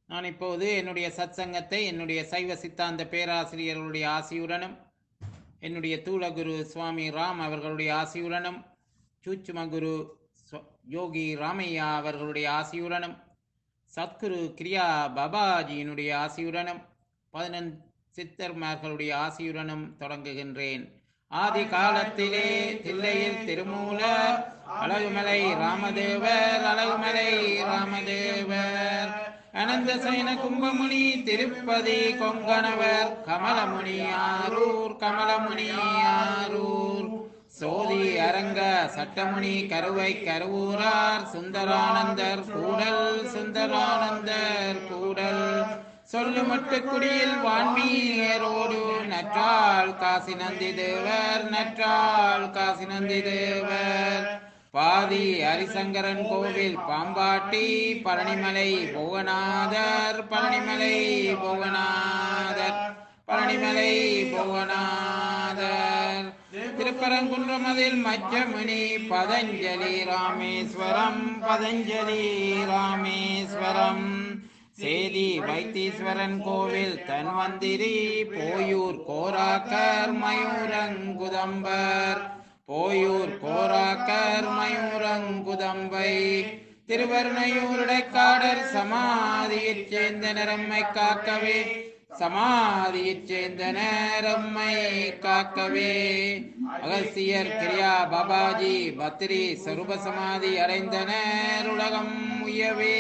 நான் இப்போது என்னுடைய சத்சங்கத்தை என்னுடைய சைவ சித்தாந்த பேராசிரியர்களுடைய ஆசியுடனும் என்னுடைய தூளகுரு சுவாமி ராம் அவர்களுடைய ஆசியுடனும் சூட்சுமகுரு ஸ்வ- யோகி ராமையா அவர்களுடைய ஆசியுடனும் சத்குரு கிரியா பாபாஜியினுடைய ஆசியுடனும் பதினெண் சித்தர்மார்களுடைய ஆசியுடனும் தொடங்குகின்றேன் ஆதி காலத்திலே தில்லையில் திருமூலர் அழகுமலை ராமதேவர் அழகுமலை ராமதேவர் அனந்த சைன கும்பமுனி திருப்பதி கொங்கணவர் கமலமுனி ஆரூர் கமலமுனி ஆரூர் சோதி அரங்க சட்டமுனி கருவை கருவூரார் சுந்தரானந்தர் கூடல் சுந்தரானந்தர் கூடல் சொல்லுமட்டு குடியில் வான்மீரோடு நற்றாள் காசி நந்தி தேவர் நற்றாள் காசி நந்தி தேவர் பாதி ஹரிசங்கரன் கோவில் பாம்பாட்டி பழனிமலை புவனாதர் பழனிமலை புவனாதர் பழனிமலை புவனாதர் திருப்பரங்குன்றமதில் மச்சமுனி பதஞ்சலி ராமேஸ்வரம் பதஞ்சலி ராமேஸ்வரம் சேதி வைத்தீஸ்வரன் கோவில் தன்வந்திரி போயூர் கோராக்கர் மயூரங்குதம்பர் போயூர் கோராக்கர் மயூரங்குதம்பை திருவருணையூருடைக்காடர் சமாதியைச் சேர்ந்த நிறம்மை காக்கவே சமாதியைச் சேர்ந்த நேரம்மை காக்கவே அகசியர் கிரியா பாபாஜி பத்ரி சருப சமாதி அடைந்தனர் உலகம் உயவே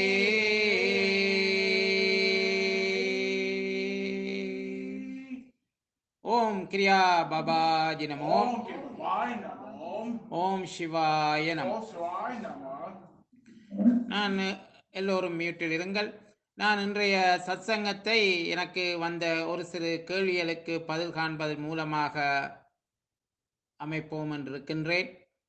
ஓம் கிரியா பாபாஜி நமோ ஓம் சிவாய் நமோம் ஓம் சிவாய நமோ ஓம் சிவாய் நமோ நான் எல்லோரும் மியூட்டில் இருங்கள் நான் இன்றைய சத்சங்கத்தை எனக்கு வந்த ஒரு சிறு கேள்விகளுக்கு பதில் காண்பதன் மூலமாக அமைப்போம் என்று இருக்கின்றேன்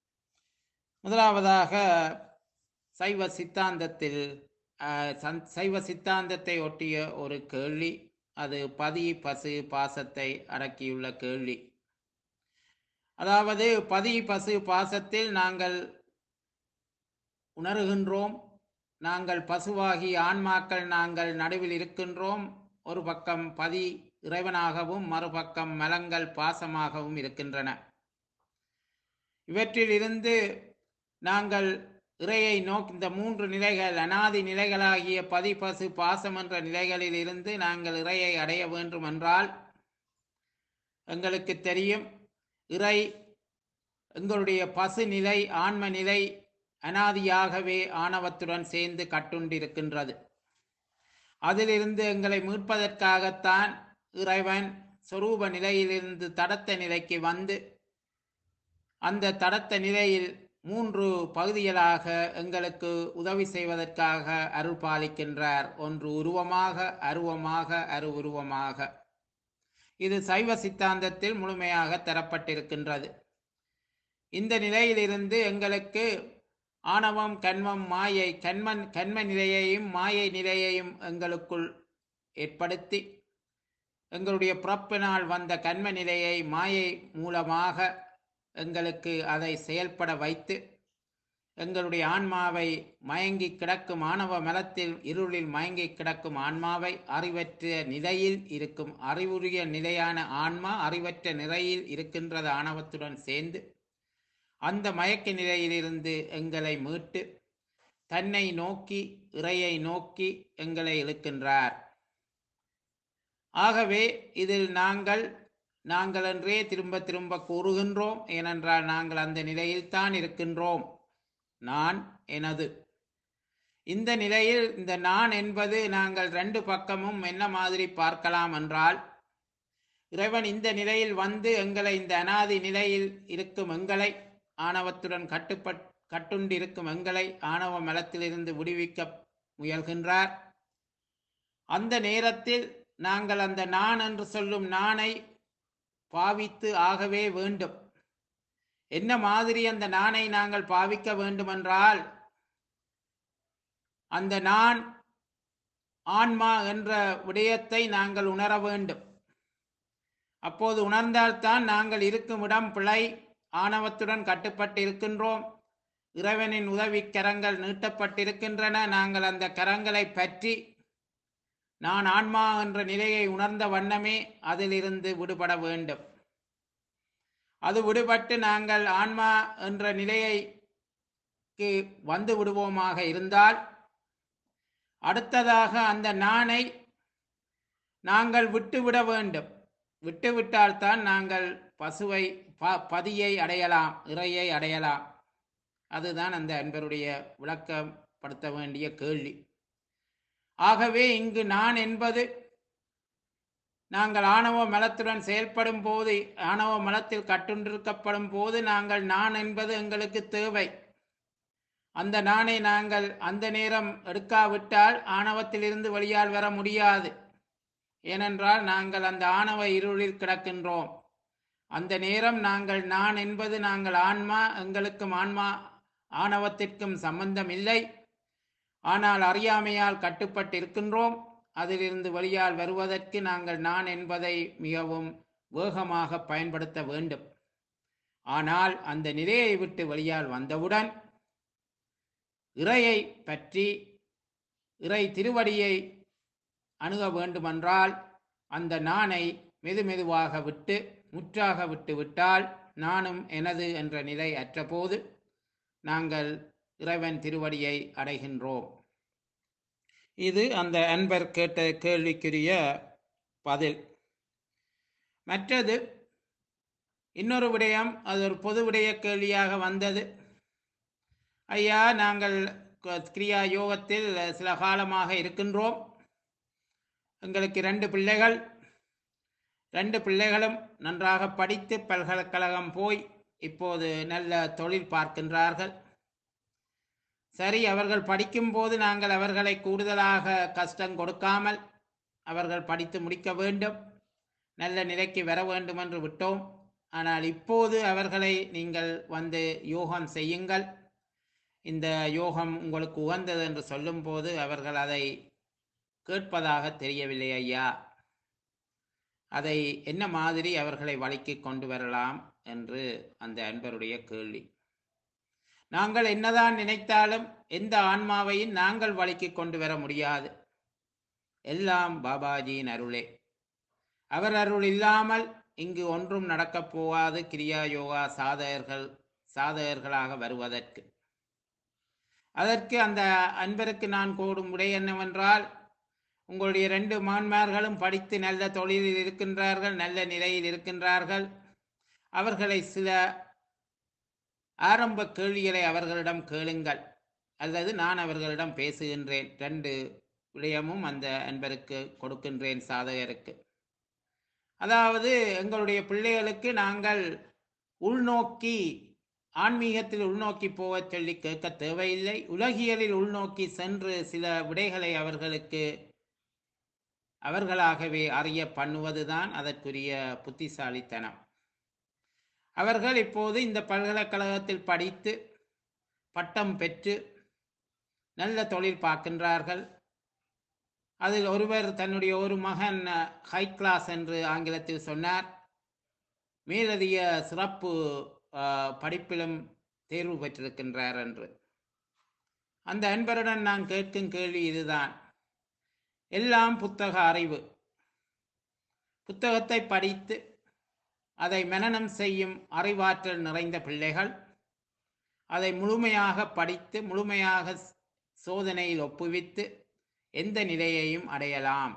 முதலாவதாக சைவ சித்தாந்தத்தில் அஹ், சந்- சைவ சித்தாந்தத்தை ஒட்டிய ஒரு கேள்வி அது பதி பசு பாசத்தை அடக்கியுள்ள கேள்வி அதாவது பதி பசு பாசத்தில் நாங்கள் உணர்கின்றோம் நாங்கள் பசுவாகி ஆன்மாக்கள் நாங்கள் நடுவில் இருக்கின்றோம் ஒரு பக்கம் பதி இறைவனாகவும் மறுபக்கம் மலங்கள் பாசமாகவும் இருக்கின்றன இவற்றிலிருந்து நாங்கள் இறையை நோக்கி இந்த மூன்று நிலைகள் அனாதி நிலைகளாகிய பதி பசு பாசம் என்ற நிலைகளில் இருந்து நாங்கள் இறையை அடைய வேண்டும் என்றால் எங்களுக்கு தெரியும் இறை எங்களுடைய பசு நிலை ஆன்ம நிலை அனாதியாகவே ஆணவத்துடன் சேர்ந்து கட்டுண்டிருக்கின்றது அதிலிருந்து எங்களை மீட்பதற்காகத்தான் இறைவன் சொரூப நிலையிலிருந்து தடத்த நிலைக்கு வந்து அந்த தடத்த நிலையில் மூன்று பகுதிகளாக எங்களுக்கு உதவி செய்வதற்காக அருள் பாலிக்கின்றார் ஒன்று உருவமாக அருவமாக அரு உருவமாக இது சைவ சித்தாந்தத்தில் முழுமையாக தரப்பட்டிருக்கின்றது இந்த நிலையிலிருந்து எங்களுக்கு ஆணவம் கண்மம் மாயை கண்மன் கண்ம நிலையையும் மாயை நிலையையும் எங்களுக்குள் ஏற்படுத்தி எங்களுடைய பிறப்பினால் வந்த கண்ம நிலையை மாயை மூலமாக எங்களுக்கு அதை செயல்பட வைத்து எங்களுடைய ஆன்மாவை மயங்கி கிடக்கும் ஆணவ மலத்தில் இருளில் மயங்கி கிடக்கும் ஆன்மாவை அறிவற்ற நிலையில் இருக்கும் அறிவுரிய நிலையான ஆன்மா அறிவற்ற நிலையில் இருக்கின்றது ஆணவத்துடன் சேர்ந்து அந்த மயக்க நிலையிலிருந்து எங்களை மீட்டு தன்னை நோக்கி இறையை நோக்கி எங்களை இழுக்கின்றார் ஆகவே இதில் நாங்கள் நாங்கள் என்றே திரும்ப திரும்ப கூறுகின்றோம் ஏனென்றால் நாங்கள் அந்த நிலையில்தான் இருக்கின்றோம் நான் எனது இந்த நிலையில் இந்த நான் என்பது நாங்கள் ரெண்டு பக்கமும் என்ன மாதிரி பார்க்கலாம் என்றால் இறைவன் இந்த நிலையில் வந்து எங்களை இந்த அனாதி நிலையில் இருக்கும் எங்களை ஆணவத்துடன் கட்டுப்பட் கட்டுண்டிருக்கும் எங்களை ஆணவ மலத்திலிருந்து விடுவிக்க முயல்கின்றார் அந்த நேரத்தில் நாங்கள் அந்த நான் என்று சொல்லும் நானை பாவித்து ஆகவே வேண்டும் என்ன மாதிரி அந்த நானை நாங்கள் பாவிக்க வேண்டுமென்றால் அந்த நான் ஆன்மா என்ற விடயத்தை நாங்கள் உணர வேண்டும் அப்போது உணர்ந்தால்தான் நாங்கள் இருக்கும் இடம் பிழை ஆணவத்துடன் கட்டுப்பட்டு இருக்கின்றோம் இறைவனின் உதவி கரங்கள் நீட்டப்பட்டிருக்கின்றன நாங்கள் அந்த கரங்களை பற்றி நான் ஆன்மா என்ற நிலையை உணர்ந்த வண்ணமே அதிலிருந்து விடுபட வேண்டும் அது விடுபட்டு நாங்கள் ஆன்மா என்ற நிலையைக்கு வந்து விடுவோமாக இருந்தால் அடுத்ததாக அந்த நானை நாங்கள் விட்டுவிட வேண்டும் விட்டுவிட்டால்தான் நாங்கள் பசுவை ப பதியை அடையலாம் இறையை அடையலாம் அதுதான் அந்த அன்பருடைய விளக்கப்படுத்த வேண்டிய கேள்வி ஆகவே இங்கு நான் என்பது நாங்கள் ஆணவ மலத்துடன் செயல்படும் போது ஆணவ மலத்தில் கட்டுண்டிருக்கப்படும் போது நாங்கள் நான் என்பது எங்களுக்கு தேவை அந்த நானை நாங்கள் அந்த நேரம் எடுக்காவிட்டால் ஆணவத்திலிருந்து வெளியால் வர முடியாது ஏனென்றால் நாங்கள் அந்த ஆணவ இருளில் கிடக்கின்றோம் அந்த நேரம் நாங்கள் நான் என்பது நாங்கள் ஆன்மா எங்களுக்கும் ஆன்மா ஆணவத்திற்கும் சம்பந்தம் இல்லை ஆனால் அறியாமையால் கட்டுப்பட்டிருக்கின்றோம் அதிலிருந்து வெளியால் வருவதற்கு நாங்கள் நான் என்பதை மிகவும் வேகமாக பயன்படுத்த வேண்டும் ஆனால் அந்த நிலையை விட்டு வெளியால் வந்தவுடன் இறையை பற்றி இறை திருவடியை அணுக வேண்டுமென்றால் அந்த நானை மெதுமெதுவாக விட்டு முற்றாக விட்டு விட்டால் நானும் எனது என்ற நிலை அற்றபோது நாங்கள் இறைவன் திருவடியை அடைகின்றோம் இது அந்த அன்பர் கேட்ட கேள்விக்குரிய பதில் மற்றது இன்னொரு விடயம் அது ஒரு பொது விடய கேள்வியாக வந்தது ஐயா நாங்கள் க- கிரியா யோகத்தில் சில காலமாக இருக்கின்றோம் எங்களுக்கு ரெண்டு பிள்ளைகள் ரெண்டு பிள்ளைகளும் நன்றாக படித்து பல்கலைக்கழகம் போய் இப்போது நல்ல தொழில் பார்க்கின்றார்கள் சரி அவர்கள் படிக்கும்போது நாங்கள் அவர்களை கூடுதலாக கஷ்டம் கொடுக்காமல் அவர்கள் படித்து முடிக்க வேண்டும் நல்ல நிலைக்கு வர வேண்டும் என்று விட்டோம் ஆனால் இப்போது அவர்களை நீங்கள் வந்து யோகம் செய்யுங்கள் இந்த யோகம் உங்களுக்கு உகந்தது என்று சொல்லும்போது அவர்கள் அதை கேட்பதாக தெரியவில்லை ஐயா அதை என்ன மாதிரி அவர்களை வழிக்கு கொண்டு வரலாம் என்று அந்த அன்பருடைய கேள்வி நாங்கள் என்னதான் நினைத்தாலும் எந்த ஆன்மாவையும் நாங்கள் வழிக்கு கொண்டு வர முடியாது எல்லாம் பாபாஜியின் அருளே அவர் அருள் இல்லாமல் இங்கு ஒன்றும் நடக்கப் போகாது கிரியா யோகா சாதகர்கள் சாதகர்களாக வருவதற்கு அதற்கு அந்த அன்பருக்கு நான் கூடும் விடை என்னவென்றால் உங்களுடைய ரெண்டு மான்மார்களும் படித்து நல்ல தொழிலில் இருக்கின்றார்கள் நல்ல நிலையில் இருக்கின்றார்கள் அவர்களை சில ஆரம்ப கேள்விகளை அவர்களிடம் கேளுங்கள் அல்லது நான் அவர்களிடம் பேசுகின்றேன் ரெண்டு விடயமும் அந்த அன்பருக்கு கொடுக்கின்றேன் சாதகருக்கு அதாவது எங்களுடைய பிள்ளைகளுக்கு நாங்கள் உள்நோக்கி ஆன்மீகத்தில் உள்நோக்கி போகச் சொல்லி கேட்க தேவையில்லை உலகியலில் உள்நோக்கி சென்று சில விடைகளை அவர்களுக்கு அவர்களாகவே அறிய பண்ணுவதுதான் அதற்குரிய புத்திசாலித்தனம் அவர்கள் இப்போது இந்த பல்கலைக்கழகத்தில் படித்து பட்டம் பெற்று நல்ல தொழில் பார்க்கின்றார்கள் அதில் ஒருவர் தன்னுடைய ஒரு மகன் ஹை கிளாஸ் என்று ஆங்கிலத்தில் சொன்னார் மேலதிக சிறப்பு அஹ், படிப்பிலும் தேர்வு பெற்றிருக்கின்றார் என்று அந்த அன்பருடன் நான் கேட்கும் கேள்வி இதுதான் எல்லாம் புத்தக அறிவு புத்தகத்தை படித்து அதை மனனம் செய்யும் அறிவாற்றல் நிறைந்த பிள்ளைகள் அதை முழுமையாக படித்து முழுமையாக ஸ்- சோதனையில் ஒப்புவித்து எந்த நிலையையும் அடையலாம்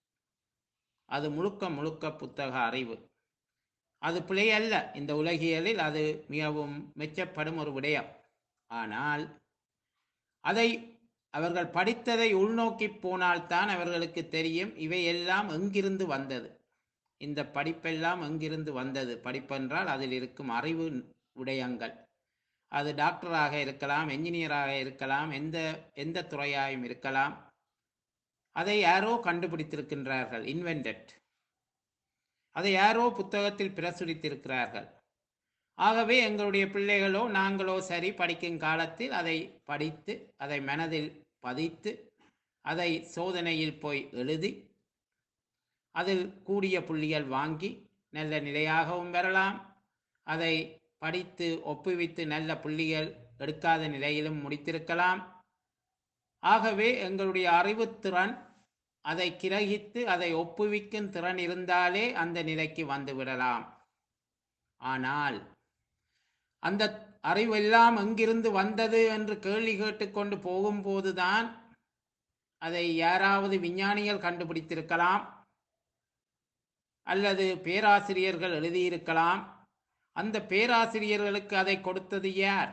அது முழுக்க முழுக்க புத்தக அறிவு அது பிழை அல்ல இந்த உலகியலில் அது மிகவும் மெச்சப்படும் ஒரு விடயம் ஆனால் அதை அவர்கள் படித்ததை உள்நோக்கி போனால்தான் அவர்களுக்கு தெரியும் இவை எல்லாம் எங்கிருந்து வந்தது இந்த படிப்பெல்லாம் எங்கிருந்து வந்தது படிப்பென்றால் அதில் இருக்கும் அறிவு விடயங்கள் அது டாக்டராக இருக்கலாம் என்ஜினியராக இருக்கலாம் எந்த எந்த துறையாயும் இருக்கலாம் அதை யாரோ கண்டுபிடித்திருக்கின்றார்கள் இன்வென்டட் அதை யாரோ புத்தகத்தில் பிரசுரித்திருக்கிறார்கள் ஆகவே எங்களுடைய பிள்ளைகளோ நாங்களோ சரி படிக்கும் காலத்தில் அதை படித்து அதை மனதில் பதித்து அதை சோதனையில் போய் எழுதி அதில் கூடிய புள்ளிகள் வாங்கி நல்ல நிலையாகவும் வரலாம் அதை படித்து ஒப்புவித்து நல்ல புள்ளிகள் எடுக்காத நிலையிலும் முடித்திருக்கலாம் ஆகவே எங்களுடைய அறிவுத்திறன் அதை கிரகித்து அதை ஒப்புவிக்கும் திறன் இருந்தாலே அந்த நிலைக்கு வந்து விடலாம் ஆனால் அந்த அறிவெல்லாம் எங்கிருந்து வந்தது என்று கேள்வி கேட்டுக்கொண்டு போகும்போதுதான் அதை யாராவது விஞ்ஞானிகள் கண்டுபிடித்திருக்கலாம் அல்லது பேராசிரியர்கள் எழுதியிருக்கலாம் அந்த பேராசிரியர்களுக்கு அதை கொடுத்தது யார்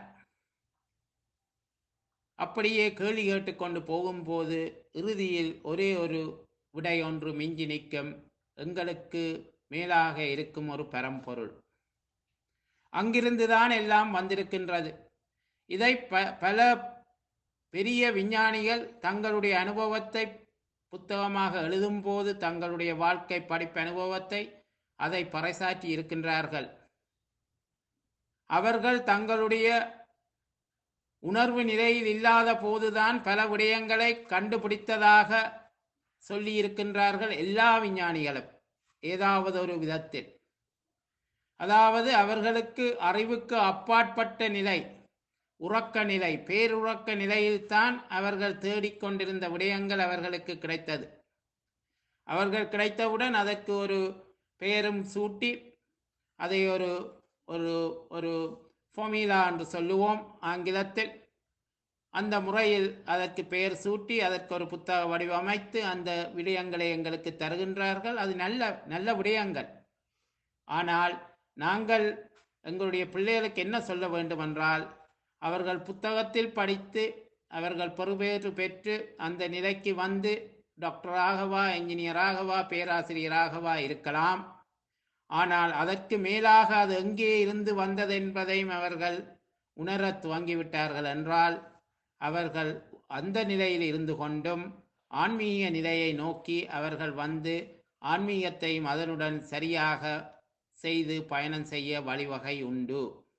அப்படியே கேள்வி கேட்டுக்கொண்டு போகும்போது இறுதியில் ஒரே ஒரு விடை ஒன்று மிஞ்சி நிற்கும் எங்களுக்கு மேலாக இருக்கும் ஒரு பரம்பொருள் அங்கிருந்துதான் எல்லாம் வந்திருக்கின்றது இதை ப பல பெரிய விஞ்ஞானிகள் தங்களுடைய அனுபவத்தை புத்தகமாக எழுதும்போது தங்களுடைய வாழ்க்கை படிப்பு அனுபவத்தை அதை பறைசாற்றி இருக்கின்றார்கள் அவர்கள் தங்களுடைய உணர்வு நிலையில் இல்லாத போதுதான் பல விடயங்களை கண்டுபிடித்ததாக சொல்லியிருக்கின்றார்கள் எல்லா விஞ்ஞானிகளும் ஏதாவது ஒரு விதத்தில் அதாவது அவர்களுக்கு அறிவுக்கு அப்பாற்பட்ட நிலை உறக்க நிலை பேருறக்க நிலையில்தான் அவர்கள் தேடிக்கொண்டிருந்த விடயங்கள் அவர்களுக்கு கிடைத்தது அவர்கள் கிடைத்தவுடன் அதற்கு ஒரு பெயரும் சூட்டி அதை ஒரு ஒரு ஒரு ஃபோமிலா என்று சொல்லுவோம் ஆங்கிலத்தில் அந்த முறையில் அதற்கு பெயர் சூட்டி அதற்கு ஒரு புத்தக வடிவமைத்து அந்த விடயங்களை எங்களுக்கு தருகின்றார்கள் அது நல்ல நல்ல விடயங்கள் ஆனால் நாங்கள் எங்களுடைய பிள்ளைகளுக்கு என்ன சொல்ல வேண்டுமென்றால் அவர்கள் புத்தகத்தில் படித்து அவர்கள் பெறுபேறு பெற்று அந்த நிலைக்கு வந்து டாக்டராகவா என்ஜினியராகவா பேராசிரியராகவா இருக்கலாம் ஆனால் அதற்கு மேலாக அது எங்கே இருந்து வந்தது என்பதையும் அவர்கள் உணரத் துவங்கிவிட்டார்கள் என்றால் அவர்கள் அந்த நிலையில் இருந்து கொண்டும் ஆன்மீக நிலையை நோக்கி அவர்கள் வந்து ஆன்மீகத்தையும் அதனுடன் சரியாக செய்து பயணம் செய்ய வழிவகை உண்டு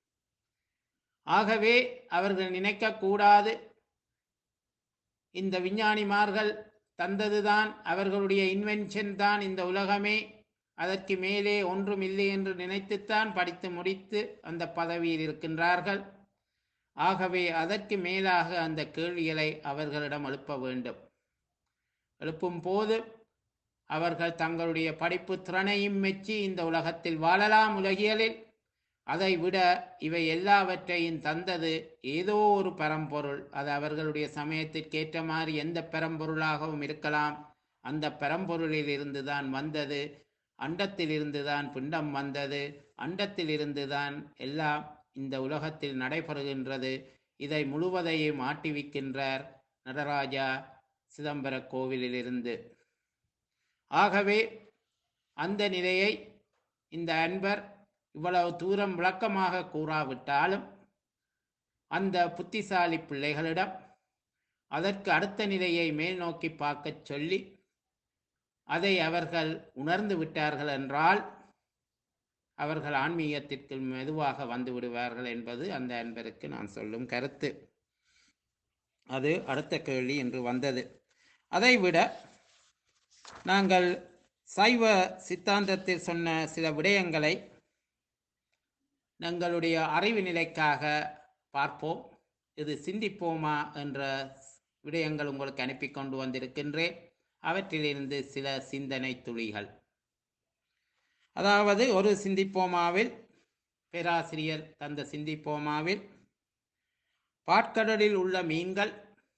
ஆகவே அவர்கள் நினைக்கக்கூடாது இந்த விஞ்ஞானிமார்கள் தந்ததுதான் அவர்களுடைய இன்வென்ஷன் தான் இந்த உலகமே அதற்கு மேலே ஒன்றும் இல்லை என்று நினைத்துத்தான் படித்து முடித்து அந்த பதவியில் இருக்கின்றார்கள் ஆகவே அதற்கு மேலாக அந்த கேள்விகளை அவர்களிடம் எழுப்ப வேண்டும் எழுப்பும் போது அவர்கள் தங்களுடைய படிப்பு திறனையும் மெச்சி இந்த உலகத்தில் வாழலாம் உலகியலில் அதை விட இவை எல்லாவற்றையும் தந்தது ஏதோ ஒரு பரம்பொருள் அது அவர்களுடைய சமயத்திற்கேற்ற மாதிரி எந்த பரம்பொருளாகவும் இருக்கலாம் அந்த பரம்பொருளில் இருந்துதான் வந்தது அண்டத்தில் இருந்துதான் பிண்டம் வந்தது அண்டத்தில் இருந்துதான் எல்லாம் இந்த உலகத்தில் நடைபெறுகின்றது இதை முழுவதையும் ஆட்டிவிக்கின்றார் நடராஜா சிதம்பர கோவிலிலிருந்து ஆகவே அந்த நிலையை இந்த அன்பர் இவ்வளவு தூரம் விளக்கமாக கூறாவிட்டாலும் அந்த புத்திசாலி பிள்ளைகளிடம் அதற்கு அடுத்த நிலையை மேல் நோக்கி பார்க்கச் சொல்லி அதை அவர்கள் உணர்ந்து விட்டார்கள் என்றால் அவர்கள் ஆன்மீகத்திற்கு மெதுவாக வந்து விடுவார்கள் என்பது அந்த அன்பருக்கு நான் சொல்லும் கருத்து அது அடுத்த கேள்வி என்று வந்தது அதைவிட நாங்கள் சைவ சித்தாந்தத்தில் சொன்ன சில விடயங்களை எங்களுடைய அறிவு நிலைக்காக பார்ப்போம் இது சிந்திப்போமா என்ற விடயங்கள் உங்களுக்கு அனுப்பி கொண்டு வந்திருக்கின்றேன் அவற்றிலிருந்து சில சிந்தனை துளிகள் அதாவது ஒரு சிந்திப்போமாவில் பேராசிரியர் தந்த சிந்திப்போமாவில் பாட்கடலில் உள்ள மீன்கள்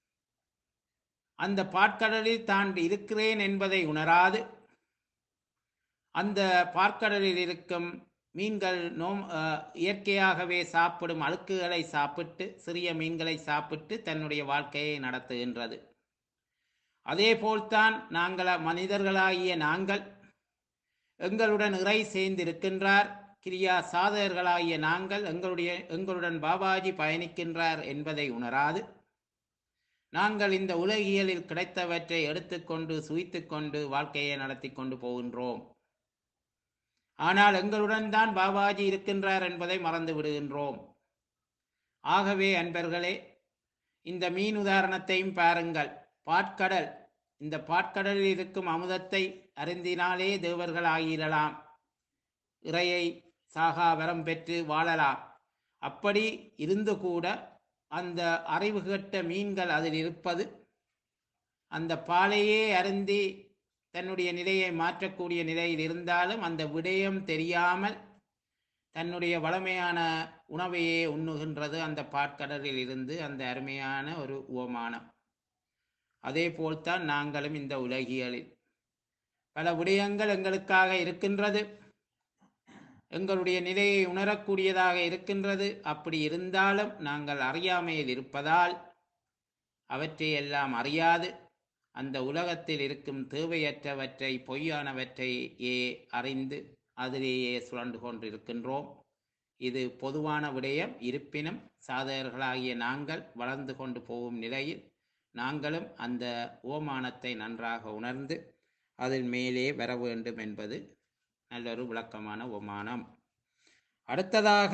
அந்த பாட்கடலில் தான் இருக்கிறேன் என்பதை உணராது அந்த பாற்கடலில் இருக்கும் மீன்கள் நோம் அஹ், இயற்கையாகவே சாப்பிடும் அழுக்குகளை சாப்பிட்டு சிறிய மீன்களை சாப்பிட்டு தன்னுடைய வாழ்க்கையை நடத்துகின்றது அதேபோல்தான் நாங்கள மனிதர்களாகிய நாங்கள் எங்களுடன் இறை சேர்ந்திருக்கின்றார் கிரியா சாதகர்களாகிய நாங்கள் எங்களுடைய எங்களுடன் பாபாஜி பயணிக்கின்றார் என்பதை உணராது நாங்கள் இந்த உலகியலில் கிடைத்தவற்றை எடுத்துக்கொண்டு சுயித்துக்கொண்டு வாழ்க்கையை நடத்தி கொண்டு போகின்றோம் ஆனால் எங்களுடன் தான் பாபாஜி இருக்கின்றார் என்பதை மறந்து விடுகின்றோம் ஆகவே அன்பர்களே இந்த மீன் உதாரணத்தையும் பாருங்கள் பாட்கடல் இந்த பாட்கடலில் இருக்கும் அமுதத்தை அருந்தினாலே தேவர்கள் ஆகிடலாம் இறையை சாகா வரம் பெற்று வாழலாம் அப்படி இருந்து கூட அந்த அறிவு கெட்ட மீன்கள் அதில் இருப்பது அந்த பாலையே அருந்தி தன்னுடைய நிலையை மாற்றக்கூடிய நிலையில் இருந்தாலும் அந்த விடயம் தெரியாமல் தன்னுடைய வளமையான உணவையே உண்ணுகின்றது அந்த பாட்கடலில் இருந்து அந்த அருமையான ஒரு உவமானம் அதே போல்தான் நாங்களும் இந்த உலகியலில் பல விடயங்கள் எங்களுக்காக இருக்கின்றது எங்களுடைய நிலையை உணரக்கூடியதாக இருக்கின்றது அப்படி இருந்தாலும் நாங்கள் அறியாமையில் இருப்பதால் அவற்றை எல்லாம் அறியாது அந்த உலகத்தில் இருக்கும் தேவையற்றவற்றை பொய்யானவற்றையே அறிந்து அதிலேயே சுழண்டு கொண்டிருக்கின்றோம் இது பொதுவான விடயம் இருப்பினும் சாதகர்களாகிய நாங்கள் வளர்ந்து கொண்டு போகும் நிலையில் நாங்களும் அந்த ஓமானத்தை நன்றாக உணர்ந்து அதில் மேலே வர வேண்டும் என்பது நல்லொரு விளக்கமான ஓமானம் அடுத்ததாக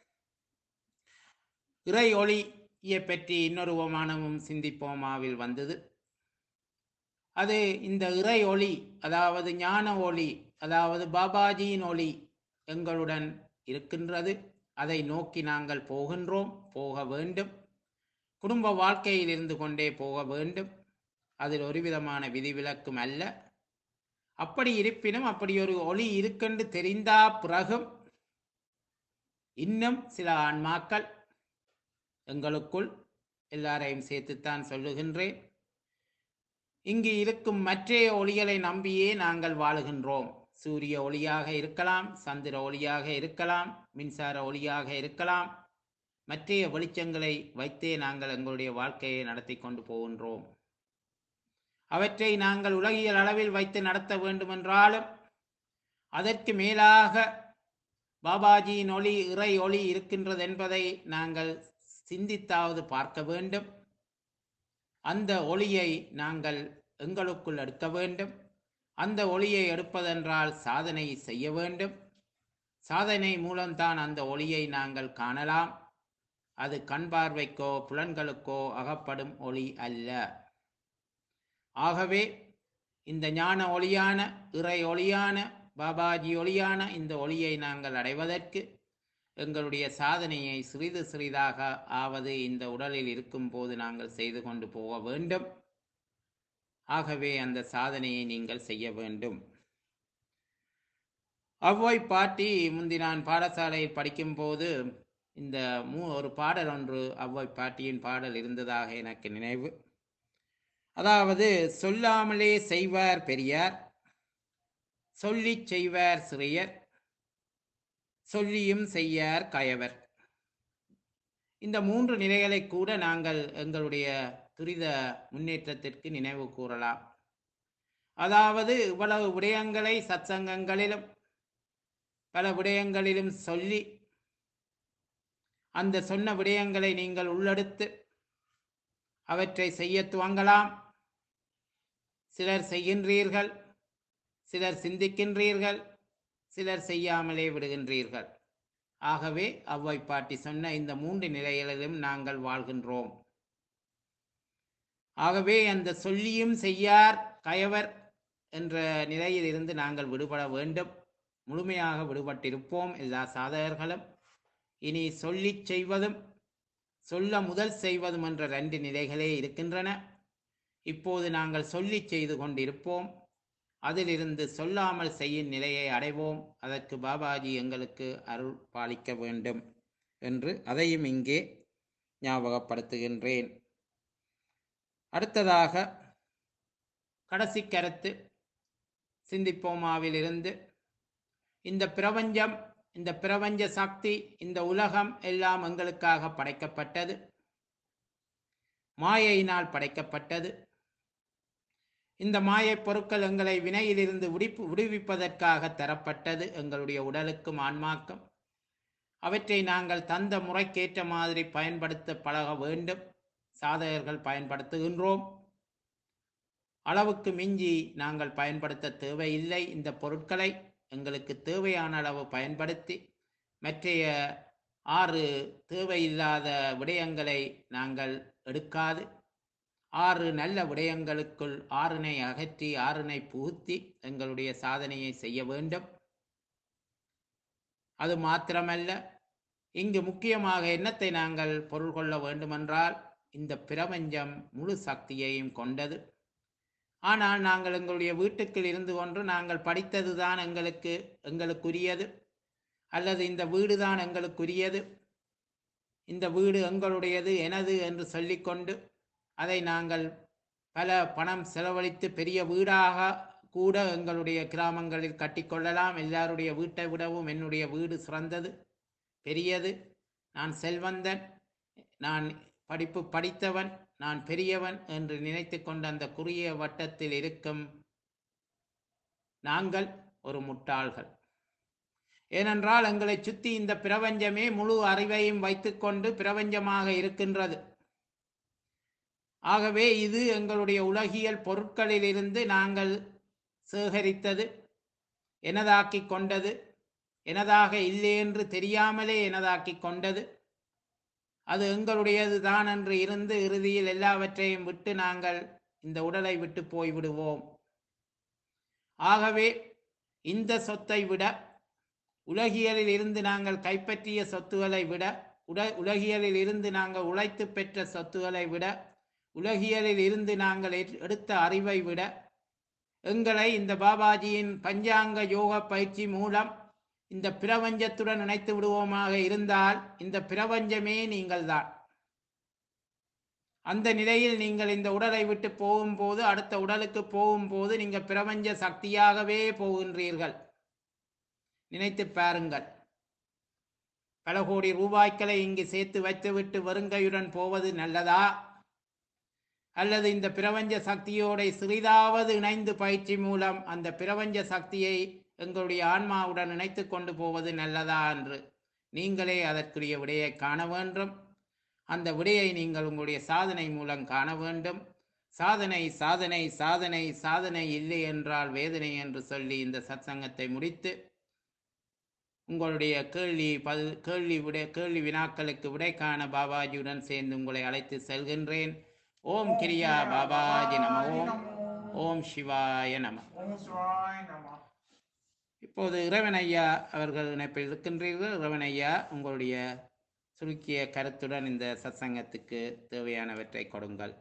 இறை ஒளியை பற்றி இன்னொரு ஓமானமும் சிந்திப்போமாவில் வந்தது அது இந்த இறை ஒளி அதாவது ஞான ஒளி அதாவது பாபாஜியின் ஒளி எங்களுடன் இருக்கின்றது அதை நோக்கி நாங்கள் போகின்றோம் போக வேண்டும் குடும்ப வாழ்க்கையில் இருந்து கொண்டே போக வேண்டும் அதில் ஒரு விதமான விதிவிலக்கும் அல்ல அப்படி இருப்பினும் அப்படி ஒரு ஒளி இருக்கென்று தெரிந்தா பிறகும் இன்னும் சில ஆன்மாக்கள் எங்களுக்குள் எல்லாரையும் சேர்த்துத்தான் சொல்லுகின்றேன் இங்கு இருக்கும் மற்றைய ஒளிகளை நம்பியே நாங்கள் வாழுகின்றோம் சூரிய ஒளியாக இருக்கலாம் சந்திர ஒளியாக இருக்கலாம் மின்சார ஒளியாக இருக்கலாம் மற்றைய வெளிச்சங்களை வைத்தே நாங்கள் எங்களுடைய வாழ்க்கையை நடத்தி கொண்டு போகின்றோம் அவற்றை நாங்கள் உலகியல் அளவில் வைத்து நடத்த வேண்டுமென்றாலும் அதற்கு மேலாக பாபாஜியின் ஒளி இறை ஒளி இருக்கின்றது என்பதை நாங்கள் சிந்தித்தாவது பார்க்க வேண்டும் அந்த ஒளியை நாங்கள் எங்களுக்குள் எடுக்க வேண்டும் அந்த ஒளியை எடுப்பதென்றால் சாதனை செய்ய வேண்டும் சாதனை மூலம்தான் அந்த ஒளியை நாங்கள் காணலாம் அது கண் பார்வைக்கோ புலன்களுக்கோ அகப்படும் ஒளி அல்ல ஆகவே இந்த ஞான ஒளியான இறை ஒளியான பாபாஜி ஒளியான இந்த ஒளியை நாங்கள் அடைவதற்கு எங்களுடைய சாதனையை சிறிது சிறிதாக ஆவது இந்த உடலில் இருக்கும் போது நாங்கள் செய்து கொண்டு போக வேண்டும் ஆகவே அந்த சாதனையை நீங்கள் செய்ய வேண்டும் அவ்வாய் பாட்டி முந்தி நான் பாடசாலையில் படிக்கும்போது இந்த மூ ஒரு பாடல் ஒன்று அவ்வாய் பாட்டியின் பாடல் இருந்ததாக எனக்கு நினைவு அதாவது சொல்லாமலே செய்வார் பெரியார் சொல்லிச் செய்வார் சிறியர் சொல்லியும் செய்யார் கயவர் இந்த மூன்று நிலைகளை கூட நாங்கள் எங்களுடைய துரித முன்னேற்றத்திற்கு நினைவு கூறலாம் அதாவது இவ்வளவு விடயங்களை சத்சங்கங்களிலும் பல விடயங்களிலும் சொல்லி அந்த சொன்ன விடயங்களை நீங்கள் உள்ளெடுத்து அவற்றை செய்ய துவங்கலாம் சிலர் செய்கின்றீர்கள் சிலர் சிந்திக்கின்றீர்கள் சிலர் செய்யாமலே விடுகின்றீர்கள் ஆகவே அவ்வை பாட்டி சொன்ன இந்த மூன்று நிலைகளிலும் நாங்கள் வாழ்கின்றோம் ஆகவே அந்த சொல்லியும் செய்யார் கயவர் என்ற நிலையில் இருந்து நாங்கள் விடுபட வேண்டும் முழுமையாக விடுபட்டிருப்போம் எல்லா சாதகர்களும் இனி சொல்லிச் செய்வதும் சொல்ல முதல் செய்வதும் என்ற ரெண்டு நிலைகளே இருக்கின்றன இப்போது நாங்கள் சொல்லிச் செய்து கொண்டிருப்போம் அதிலிருந்து சொல்லாமல் செய்யும் நிலையை அடைவோம் அதற்கு பாபாஜி எங்களுக்கு அருள் பாலிக்க வேண்டும் என்று அதையும் இங்கே ஞாபகப்படுத்துகின்றேன் அடுத்ததாக கடைசி கருத்து சிந்திப்போமாவிலிருந்து இந்த பிரபஞ்சம் இந்த பிரபஞ்ச சக்தி இந்த உலகம் எல்லாம் எங்களுக்காக படைக்கப்பட்டது மாயையினால் படைக்கப்பட்டது இந்த மாயைப் பொருட்கள் எங்களை வினையிலிருந்து விடிப்பு விடுவிப்பதற்காக தரப்பட்டது எங்களுடைய உடலுக்கும் ஆன்மாக்கும் அவற்றை நாங்கள் தந்த முறைக்கேற்ற மாதிரி பயன்படுத்த பழக வேண்டும் சாதகர்கள் பயன்படுத்துகின்றோம் அளவுக்கு மிஞ்சி நாங்கள் பயன்படுத்த தேவையில்லை இந்த பொருட்களை எங்களுக்கு தேவையான அளவு பயன்படுத்தி மற்றைய ஆறு தேவையில்லாத விடயங்களை நாங்கள் எடுக்காது ஆறு நல்ல விடயங்களுக்குள் ஆறினை அகற்றி ஆறினை புகுத்தி எங்களுடைய சாதனையை செய்ய வேண்டும் அது மாத்திரமல்ல இங்கு முக்கியமாக என்னத்தை நாங்கள் பொருள் கொள்ள வேண்டுமென்றால் இந்த பிரபஞ்சம் முழு சக்தியையும் கொண்டது ஆனால் நாங்கள் எங்களுடைய வீட்டுக்குள் இருந்து கொண்டு நாங்கள் படித்தது தான் எங்களுக்கு எங்களுக்குரியது அல்லது இந்த வீடு தான் எங்களுக்குரியது இந்த வீடு எங்களுடையது எனது என்று சொல்லிக்கொண்டு அதை நாங்கள் பல பணம் செலவழித்து பெரிய வீடாக கூட எங்களுடைய கிராமங்களில் கட்டிக்கொள்ளலாம் எல்லாருடைய வீட்டை விடவும் என்னுடைய வீடு சிறந்தது பெரியது நான் செல்வந்தன் நான் படிப்பு படித்தவன் நான் பெரியவன் என்று நினைத்து கொண்ட அந்த குறுகிய வட்டத்தில் இருக்கும் நாங்கள் ஒரு முட்டாள்கள் ஏனென்றால் எங்களை சுற்றி இந்த பிரபஞ்சமே முழு அறிவையும் வைத்துக்கொண்டு பிரபஞ்சமாக இருக்கின்றது ஆகவே இது எங்களுடைய உலகியல் பொருட்களிலிருந்து நாங்கள் சேகரித்தது எனதாக்கி கொண்டது எனதாக இல்லை என்று தெரியாமலே எனதாக்கி கொண்டது அது எங்களுடையது தான் என்று இருந்து இறுதியில் எல்லாவற்றையும் விட்டு நாங்கள் இந்த உடலை விட்டு போய்விடுவோம் ஆகவே இந்த சொத்தை விட உலகியலில் இருந்து நாங்கள் கைப்பற்றிய சொத்துக்களை விட உட உலகியலில் இருந்து நாங்கள் உழைத்து பெற்ற சொத்துக்களை விட உலகியலில் இருந்து நாங்கள் எட்- எடுத்த அறிவை விட எங்களை இந்த பாபாஜியின் பஞ்சாங்க யோக பயிற்சி மூலம் இந்த பிரபஞ்சத்துடன் இணைத்து விடுவோமாக இருந்தால் இந்த பிரபஞ்சமே நீங்கள்தான் அந்த நிலையில் நீங்கள் இந்த உடலை விட்டு போகும்போது அடுத்த உடலுக்கு போகும்போது நீங்கள் பிரபஞ்ச சக்தியாகவே போகின்றீர்கள் நினைத்து பாருங்கள் பல கோடி ரூபாய்களை இங்கு சேர்த்து வைத்துவிட்டு வருங்கையுடன் போவது நல்லதா அல்லது இந்த பிரபஞ்ச சக்தியோட சிறிதாவது இணைந்து பயிற்சி மூலம் அந்த பிரபஞ்ச சக்தியை எங்களுடைய ஆன்மாவுடன் இணைத்து கொண்டு போவது நல்லதா என்று நீங்களே அதற்குரிய விடையை காண வேண்டும் அந்த விடையை நீங்கள் உங்களுடைய சாதனை மூலம் காண வேண்டும் சாதனை சாதனை சாதனை சாதனை இல்லை என்றால் வேதனை என்று சொல்லி இந்த சத்சங்கத்தை முடித்து உங்களுடைய கேள்வி பல் கேள்வி விடை கேள்வி வினாக்களுக்கு விடை காண பாபாஜியுடன் சேர்ந்து உங்களை அழைத்து செல்கின்றேன் ஓம் கிரியா பாபாஜி நம ஓம் ஓம் சிவாய நம ஓம் சிவாய் நம இப்போது இறைவன் ஐயா அவர்கள் இணைப்பில் இருக்கின்றீர்கள் இறைவன் ஐயா உங்களுடைய சுருக்கிய கருத்துடன் இந்த சத்சங்கத்துக்கு தேவையானவற்றை கொடுங்கள்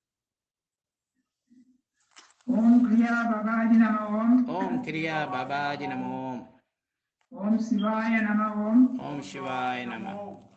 ஓம் கிரியா பபாஜி நம ஓம் ஓம் கிரியா பாபாஜி நம ஓம் ஓம் சிவாய நம ஓம் ஓம் சிவாய நம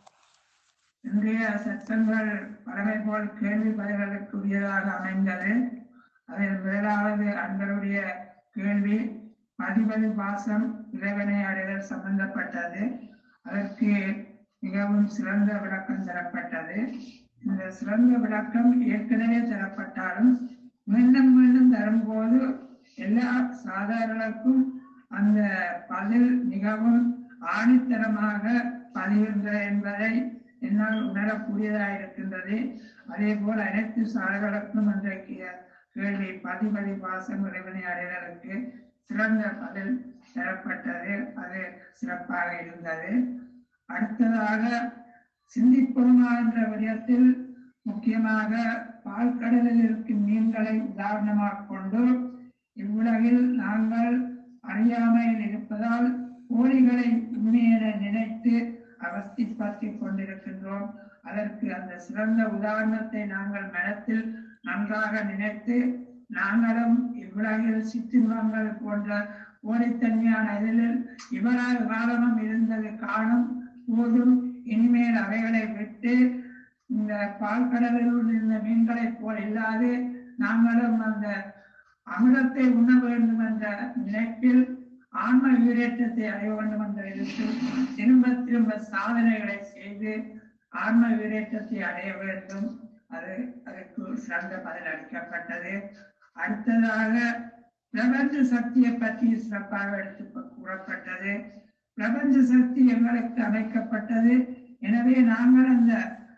இன்றைய சத்தங்கள் பறவை போல் கேள்வி பதில்களுக்குரியதாக அமைந்தது அதில் முதலாவது அன்பருடைய கேள்வி மதிபதி பாசம் இறைவனை அடைதல் சம்பந்தப்பட்டது அதற்கு மிகவும் சிறந்த விளக்கம் தரப்பட்டது இந்த சிறந்த விளக்கம் ஏற்கனவே தரப்பட்டாலும் மீண்டும் மீண்டும் தரும்போது எல்லா சாதாரணக்கும் அந்த பதில் மிகவும் ஆணித்தரமாக பதிகின்றது என்பதை என்னால் உணரக்கூடியதாக இருக்கின்றது அதே போல் அனைத்து சார்களுக்கும் அன்றைக்கு கேள்வி பதிபதி பாசம் இறைவனை அடைதலுக்கு சிறந்த பதில் தரப்பட்டது அது சிறப்பாக இருந்தது அடுத்ததாக சிந்திப்போமா என்ற விடயத்தில் முக்கியமாக பால்கடலில் இருக்கும் மீன்களை உதாரணமாக கொண்டு இவ்வுலகில் நாங்கள் அறியாமையில் இருப்பதால் கோழிகளை உண்மையென நினைத்து அவஸ்திப்பற்றிக் கொண்டிருக்கின்றோம் அதற்கு அந்த சிறந்த உதாரணத்தை நாங்கள் மனத்தில் நன்றாக நினைத்து நாங்களும் இவ்வுலகில் சிற்றின்பங்கள் போன்ற கோழித்தன்மையான இதில் இவ்வளவு காலமும் இருந்தது காணும் போதும் இனிமேல் அவைகளை விட்டு இந்த பால்கடலில் இருந்த மீன்களைப் போல் இல்லாது நாங்களும் அந்த அமிர்தத்தை உண்ண வேண்டும் என்ற நினைப்பில் ஆன்ம ஈரேற்றத்தை அடைய வேண்டும் என்ற இடத்தில் திரும்ப திரும்ப சாதனைகளை செய்து ஆன்ம ஈரேற்றத்தை அடைய வேண்டும் அது அதற்கு சிறந்த பதில் அளிக்கப்பட்டது அடுத்ததாக பிரபஞ்ச சக்தியை பற்றி சிறப்பாக எடுத்து கூறப்பட்டது பிரபஞ்ச சக்தி எங்களுக்கு அமைக்கப்பட்டது எனவே நாங்கள் அந்த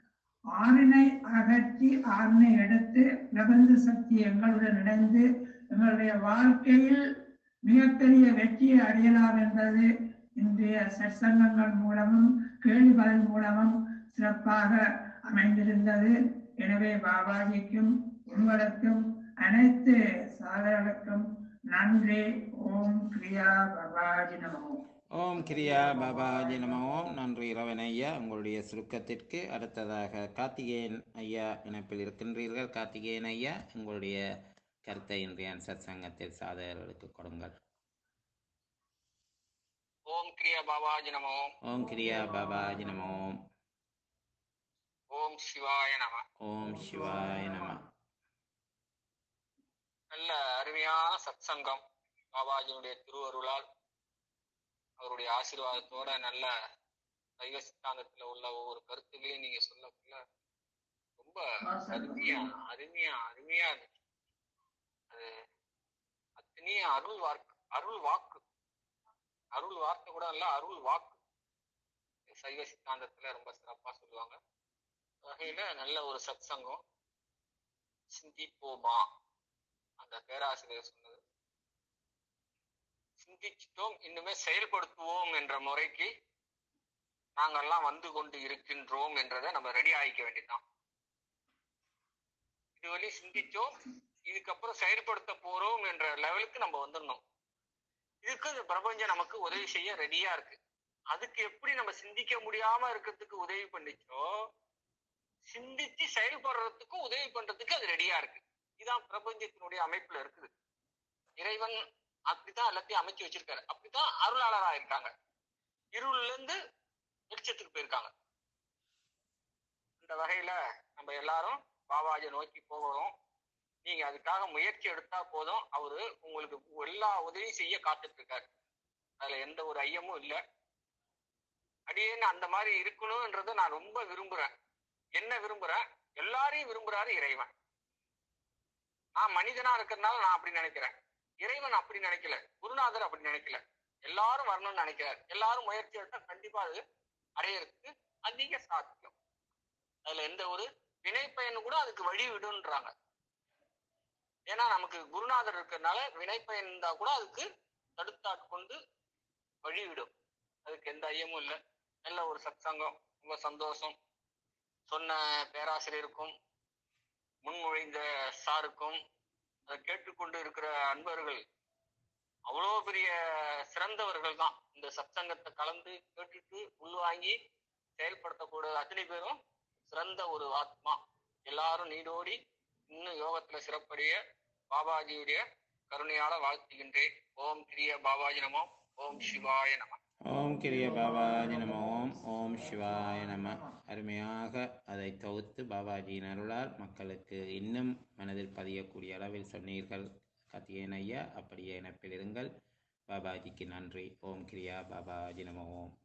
ஆறினை அகற்றி ஆறினை எடுத்து பிரபஞ்ச சக்தி எங்களுடன் இணைந்து எங்களுடைய வாழ்க்கையில் மிகப்பெரிய வெற்றியை அடையலாம் என்பது இன்றைய சற்சங்கங்கள் மூலமும் கேள்வி பதில் மூலமும் சிறப்பாக அமைந்திருந்தது எனவே பாபாஜிக்கும் உங்களுக்கும் அனைத்து சாதகர்களுக்கும் நன்றி ஓம் கிரியா பாபாஜி நமோ ஓம் கிரியா பாபாஜி நம ஓம் நன்றி இரவன் ஐயா உங்களுடைய சுருக்கத்திற்கு அடுத்ததாக கார்த்திகேயன் ஐயா இணைப்பில் இருக்கின்றீர்கள் கார்த்திகேயன் ஐயா உங்களுடைய கருத்தை இன்றைய சத் சங்கத்தில் சாதகர்களுக்கு கொடுங்கள் ஓம் கிரியா பாபாஜி நமோ ஓம் கிரியா பாபாஜி நம ஓம் ஓம் சிவாய நம ஓம் சிவாய நம நல்ல அருமையான சத்சங்கம் பாபாஜியுடைய திருவருளால் அவருடைய ஆசீர்வாதத்தோட நல்ல சைவ சித்தாந்தத்துல உள்ள ஒவ்வொரு கருத்துகளையும் நீங்க சொல்லக்குள்ள ரொம்ப அருமையா அருமையா அருமையா இருந்துச்சு அது அத்தனையும் அருள் வாக்கு அருள் வாக்கு அருள் வார்த்தை கூட இல்ல அருள் வாக்கு சைவ சித்தாந்தத்துல ரொம்ப சிறப்பா சொல்லுவாங்க வகையில நல்ல ஒரு சத்சங்கம் சிந்திப்போமா அந்த பேராசிரியர் சொன்னது சிந்திச்சிட்டோம் இன்னுமே செயல்படுத்துவோம் என்ற முறைக்கு நாங்கெல்லாம் வந்து கொண்டு இருக்கின்றோம் என்றதை நம்ம ரெடி ஆகிக்க வேண்டியதுதான் இதுவரை சிந்திச்சோம் இதுக்கப்புறம் செயல்படுத்த போறோம் என்ற லெவலுக்கு நம்ம வந்துடணும் இதுக்கு இந்த பிரபஞ்சம் நமக்கு உதவி செய்ய ரெடியா இருக்கு அதுக்கு எப்படி நம்ம சிந்திக்க முடியாம இருக்கிறதுக்கு உதவி பண்ணிச்சோ சிந்திச்சு செயல்படுறதுக்கும் உதவி பண்றதுக்கு அது ரெடியா இருக்கு இதுதான் பிரபஞ்சத்தினுடைய அமைப்புல இருக்குது இறைவன் அப்படித்தான் எல்லாத்தையும் அமைச்சு வச்சிருக்காரு அப்படித்தான் அருளாளரா இருக்காங்க இருள்ல இருந்து வெளிச்சத்துக்கு போயிருக்காங்க இந்த வகையில நம்ம எல்லாரும் பாபாஜியை நோக்கி போகணும் நீங்க அதுக்காக முயற்சி எடுத்தா போதும் அவரு உங்களுக்கு எல்லா உதவியும் செய்ய காத்துட்டு இருக்காரு அதுல எந்த ஒரு ஐயமும் இல்ல அடியேன்னு அந்த மாதிரி இருக்கணும்ன்றதை நான் ரொம்ப விரும்புறேன் என்ன விரும்புறேன் எல்லாரையும் விரும்புறாரு இறைவன் நான் மனிதனா இருக்கிறதுனால நான் அப்படி நினைக்கிறேன் இறைவன் அப்படி நினைக்கல குருநாதர் அப்படி நினைக்கல எல்லாரும் வரணும்னு நினைக்கிறார் எல்லாரும் முயற்சி எடுத்தா கண்டிப்பா அது அடையறதுக்கு அதிக சாத்தியம் அதுல எந்த ஒரு வினை பயன் கூட அதுக்கு வழி விடுன்றாங்க ஏன்னா நமக்கு குருநாதர் இருக்கிறதுனால வினை பயன் இருந்தா கூட அதுக்கு தடுத்தாட்கொண்டு வழி விடும் அதுக்கு எந்த ஐயமும் இல்லை நல்ல ஒரு சத்சங்கம் ரொம்ப சந்தோஷம் சொன்ன பேராசிரியருக்கும் முன்மொழிந்த சாருக்கும் அதை கேட்டுக்கொண்டு இருக்கிற அன்பர்கள் அவ்வளோ பெரிய சிறந்தவர்கள் தான் இந்த சத்சங்கத்தை கலந்து கேட்டுட்டு உள்வாங்கி செயல்படுத்தக்கூடிய அத்தனை பேரும் சிறந்த ஒரு ஆத்மா எல்லாரும் நீடோடி இன்னும் யோகத்துல சிறப்படைய பாபாஜியுடைய கருணையால வாழ்த்துகின்றேன் ஓம் கிரிய பாபாஜி நமோ ஓம் சிவாய நம ஓம் கிரிய பாபாஜி நம ஓம் ஓம் சிவாய நம அருமையாக அதை தொகுத்து பாபாஜியின் அருளால் மக்களுக்கு இன்னும் மனதில் பதியக்கூடிய அளவில் சொன்னீர்கள் கத்தியன் ஐயா அப்படியே இணைப்பில் இருங்கள் பாபாஜிக்கு நன்றி ஓம் கிரியா பாபாஜி நம ஓம்